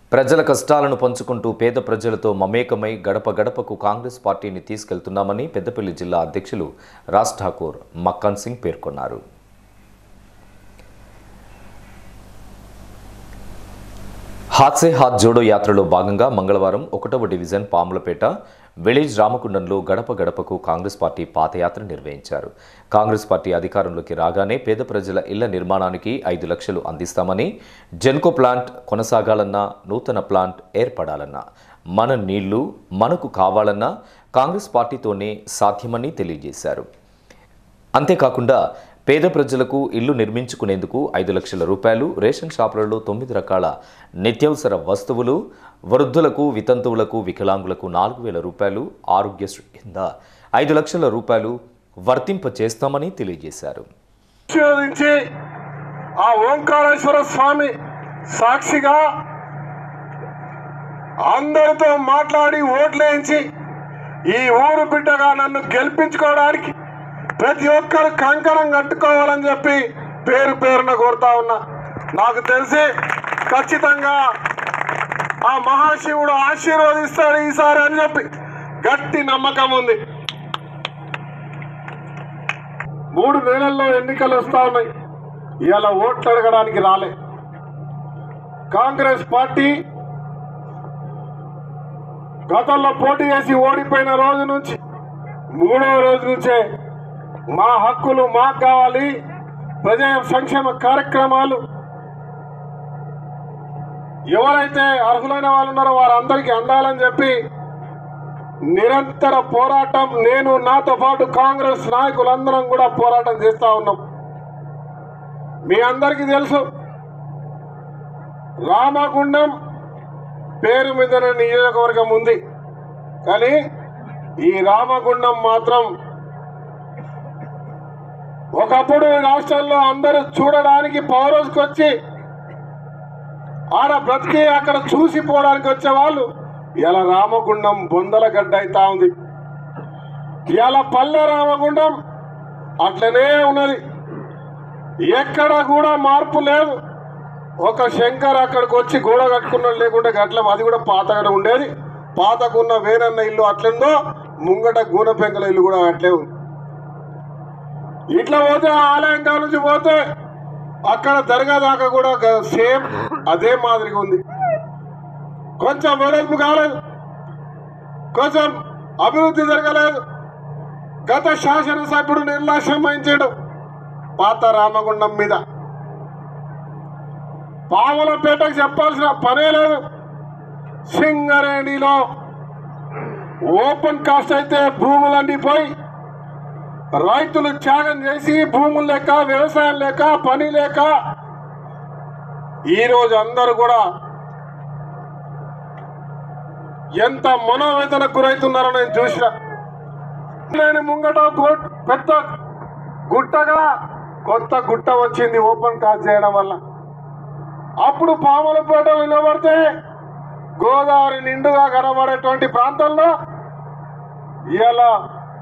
ప్రజల కష్టాలను పంచుకుంటూ పేద ప్రజలతో మమేకమై గడప గడపకు కాంగ్రెస్ పార్టీని తీసుకెళ్తున్నామని పెద్దపల్లి జిల్లా అధ్యక్షులు రాజ్ ఠాకూర్ మక్కన్ సింగ్ పేర్కొన్నారు హాత్సే హాత్ జోడో యాత్రలో భాగంగా మంగళవారం ఒకటవ డివిజన్ పాములపేట విలేజ్ రామకుండంలో గడప గడపకు కాంగ్రెస్ పార్టీ పాదయాత్ర నిర్వహించారు కాంగ్రెస్ పార్టీ అధికారంలోకి రాగానే పేద ప్రజల ఇళ్ల నిర్మాణానికి ఐదు లక్షలు అందిస్తామని జెన్కో ప్లాంట్ కొనసాగాలన్నా నూతన ప్లాంట్ ఏర్పడాలన్నా మన నీళ్లు మనకు కావాలన్నా కాంగ్రెస్ పార్టీతోనే సాధ్యమని తెలియజేశారు అంతేకాకుండా పేద ప్రజలకు ఇల్లు నిర్మించుకునేందుకు ఐదు లక్షల రూపాయలు రేషన్ షాపులలో తొమ్మిది రకాల నిత్యావసర వస్తువులు వృద్ధులకు వితంతువులకు వికలాంగులకు నాలుగు వేల రూపాయలు ఆరోగ్యశ్రీ కింద ఐదు లక్షల రూపాయలు వర్తింప చేస్తామని తెలియజేశారు ఆశీర్వదించి ఆ ఓంకారేశ్వర స్వామి సాక్షిగా అందరితో మాట్లాడి ఓట్లేయించి ఈ ఊరు బిడ్డగా నన్ను గెలిపించుకోవడానికి ప్రతి ఒక్కరు కంకణం కట్టుకోవాలని చెప్పి పేరు పేరున కోరుతా ఉన్నా నాకు తెలిసి ఖచ్చితంగా ఆ మహాశివుడు ఆశీర్వదిస్తాడు ఈసారి అని చెప్పి గట్టి నమ్మకం ఉంది మూడు నెలల్లో ఎన్నికలు వస్తా ఉన్నాయి ఇలా ఓట్లు అడగడానికి రాలే కాంగ్రెస్ పార్టీ గతంలో పోటీ చేసి ఓడిపోయిన రోజు నుంచి మూడవ రోజు నుంచే మా హక్కులు మాకు కావాలి ప్రజా సంక్షేమ కార్యక్రమాలు ఎవరైతే అర్హులైన వాళ్ళు ఉన్నారో వారందరికీ అందాలని చెప్పి నిరంతర పోరాటం నేను నాతో పాటు కాంగ్రెస్ నాయకులందరం కూడా పోరాటం చేస్తా ఉన్నాం మీ అందరికీ తెలుసు రామగుండం పేరు మీద నియోజకవర్గం ఉంది కానీ ఈ రామగుండం మాత్రం ఒకప్పుడు ఈ రాష్ట్రంలో అందరూ చూడడానికి పౌరస్కి వచ్చి ఆడ బ్రతికి అక్కడ చూసిపోవడానికి వచ్చే వాళ్ళు ఇలా రామగుండం బొందల గడ్డ అవుతా ఉంది ఇలా పల్లె రామగుండం అట్లనే ఉన్నది ఎక్కడ కూడా మార్పు లేదు ఒక శంకర్ అక్కడికి వచ్చి గోడ కట్టుకున్నాడు లేకుంటే గట్ల అది కూడా పాతగానే ఉండేది పాతకున్న వేనన్న ఇల్లు అట్లుందో ముంగట గూన పెంకల ఇల్లు కూడా అట్లే ఉంది ఇట్లా పోతే ఆ ఆలయం కాడ నుంచి పోతే అక్కడ దర్గా దాకా కూడా గ- సేమ్ అదే మాదిరిగా ఉంది కొంచెం వెడల్పు కాలేదు కొంచెం అభివృద్ధి జరగలేదు గత శాసనసభ్యుడు నిర్లక్ష్యం వహించాడు పాత రామగుండం మీద పాములపేటకు చెప్పాల్సిన పనే లేదు సింగరేణిలో ఓపెన్ కాస్ట్ అయితే భూములన్నీ పోయి రైతులు త్యాగం చేసి భూములు లేక వ్యవసాయం లేక పని లేక ఈరోజు అందరూ కూడా ఎంత మనోవేదనకు గురవుతున్నారో నేను చూసిన నేను ముంగట గు- పెద్ద గుట్టగా కొత్త గుట్ట వచ్చింది ఓపెన్ కాస్ట్ చేయడం వల్ల అప్పుడు పాములపేట నిలబడితే గోదావరి నిండుగా కనబడేటువంటి ప్రాంతంలో ఇలా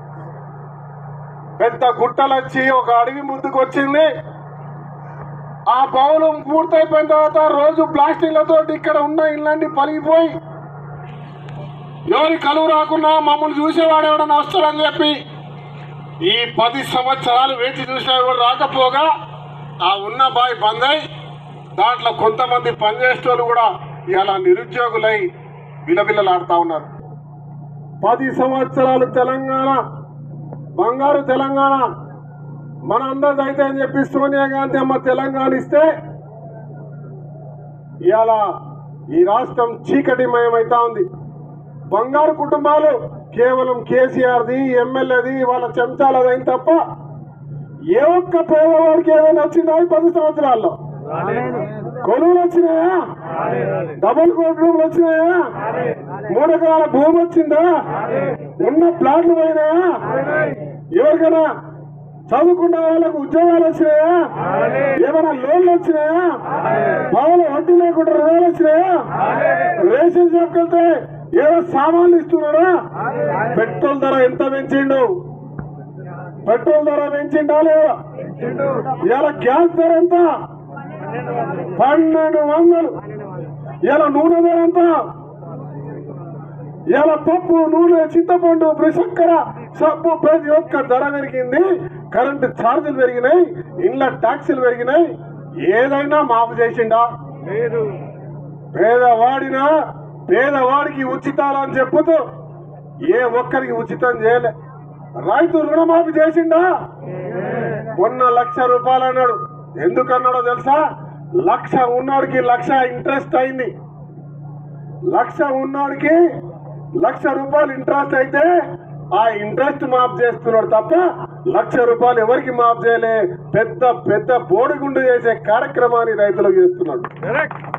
పెద్ద గుట్టలు వచ్చి ఒక అడవి ముందుకు వచ్చింది ఆ భవనం పూర్తయిపోయిన తర్వాత రోజు ప్లాస్టిక్లతో ఇక్కడ ఉన్న ఇళ్ళన్నీ పలిగిపోయి ఎవరి కలువు రాకున్నా మమ్మల్ని చూసేవాడు ఎవడన్నా వస్తాడని చెప్పి ఈ పది సంవత్సరాలు వేచి చూసినా కూడా రాకపోగా ఆ ఉన్న బాయ్ బంద్ అయి దాంట్లో కొంతమంది పనిచేసేటోళ్ళు కూడా ఇలా నిరుద్యోగులై విలవిలలాడుతా ఉన్నారు పది సంవత్సరాలు తెలంగాణ బంగారు తెలంగాణ మన అందరిది అయితే అని చెప్పి సోనియా గాంధీ అమ్మ తెలంగాణ ఇస్తే ఇవాళ ఈ రాష్ట్రం చీకటిమయమైతా ఉంది బంగారు కుటుంబాలు కేవలం కేసీఆర్ది ఎమ్మెల్యేది వాళ్ళ చెంచాలది అయిన తప్ప ఏ ఒక్క పేదవాడికి ఏదైనా వచ్చిందా ఈ పది సంవత్సరాల్లో కొలువులు వచ్చినాయా డబుల్ బెడ్రూమ్లు వచ్చినాయా మూడు ఎకరాల భూమి వచ్చిందా ఉన్న ప్లాట్లు పోయినాయా ఎవరికైనా చదువుకున్న వాళ్ళకు ఉద్యోగాలు వచ్చినాయా ఏమైనా లోన్లు వచ్చినాయా పావులు వడ్డీ లేకుండా రుణాలు వచ్చినాయా రేషన్ షాప్కి వెళ్తే ఏదో సామాన్లు ఇస్తున్నాడా పెట్రోల్ ధర ఎంత పెంచిండు పెట్రోల్ ధర పెంచిండా లేదా ఇవాళ గ్యాస్ ధర ఎంత పన్నెండు వందలు ఇలా నూనె ధర ఎంత ఇలా పప్పు నూనె చింతపండు చక్కెర సబ్బు ప్రతి ఒక్క ధర పెరిగింది కరెంటు ఛార్జీలు పెరిగినాయి ఇండ్ల ట్యాక్సీలు పెరిగినాయి ఏదైనా మాఫ్ చేసిండా లేదు పేదవాడినా పేదవాడికి ఉచితాలు అని చెప్పుతూ ఏ ఒక్కరికి ఉచితం చేయలే రైతు రుణమాఫీ చేసిండా కొన్న లక్ష రూపాయలు అన్నాడు ఎందుకన్నాడో తెలుసా లక్ష ఉన్నోడికి లక్ష ఇంట్రెస్ట్ అయింది లక్ష ఉన్నోడికి లక్ష రూపాయలు ఇంట్రెస్ట్ అయితే ఆ ఇంట్రెస్ట్ మాఫ్ చేస్తున్నాడు తప్ప లక్ష రూపాయలు ఎవరికి మాఫ్ చేయలే పెద్ద పెద్ద బోడిగుండు చేసే కార్యక్రమాన్ని రైతులకు చేస్తున్నాడు